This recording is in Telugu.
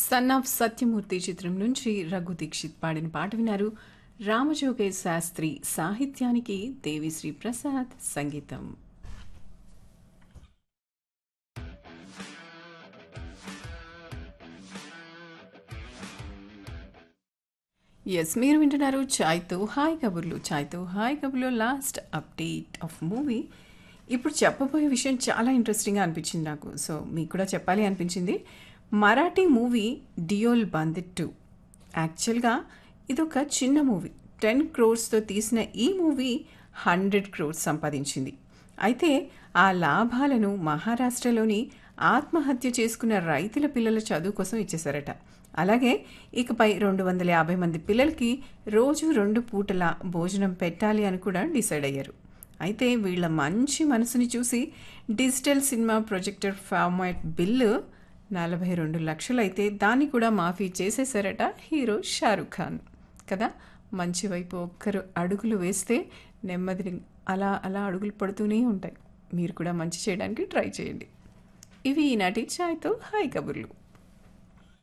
సన్ ఆఫ్ సత్యమూర్తి చిత్రం నుంచి రఘు దీక్షిత్ పాడిన పాట విన్నారు రామజోగేశ్ శాస్త్రి సాహిత్యానికి దేవిశ్రీ ప్రసాద్ సంగీతం ఎస్ మీరు వింటున్నారు చాయ్తో హాయ్ కబుర్లు చాయ్తో హాయ్ కబుర్లో లాస్ట్ అప్డేట్ ఆఫ్ మూవీ ఇప్పుడు చెప్పబోయే విషయం చాలా ఇంట్రెస్టింగ్గా అనిపించింది నాకు సో మీకు కూడా చెప్పాలి అనిపించింది మరాఠీ మూవీ డియోల్ బందిట్ టూ యాక్చువల్గా ఇదొక చిన్న మూవీ టెన్ క్రోర్స్తో తీసిన ఈ మూవీ హండ్రెడ్ క్రోర్స్ సంపాదించింది అయితే ఆ లాభాలను మహారాష్ట్రలోని ఆత్మహత్య చేసుకున్న రైతుల పిల్లల చదువు కోసం ఇచ్చేశారట అలాగే ఇకపై రెండు వందల యాభై మంది పిల్లలకి రోజు రెండు పూటల భోజనం పెట్టాలి అని కూడా డిసైడ్ అయ్యారు అయితే వీళ్ళ మంచి మనసుని చూసి digital cinema projector format bill నలభై రెండు లక్షలైతే దాన్ని కూడా మాఫీ చేసేశారట హీరో షారుఖ్ ఖాన్ కదా మంచి వైపు ఒక్కరు అడుగులు వేస్తే నెమ్మదిని అలా అలా అడుగులు పడుతూనే ఉంటాయి మీరు కూడా మంచి చేయడానికి ట్రై చేయండి ఇవి ఈనాటి ఛాయ్తో హాయ్ కబుర్లు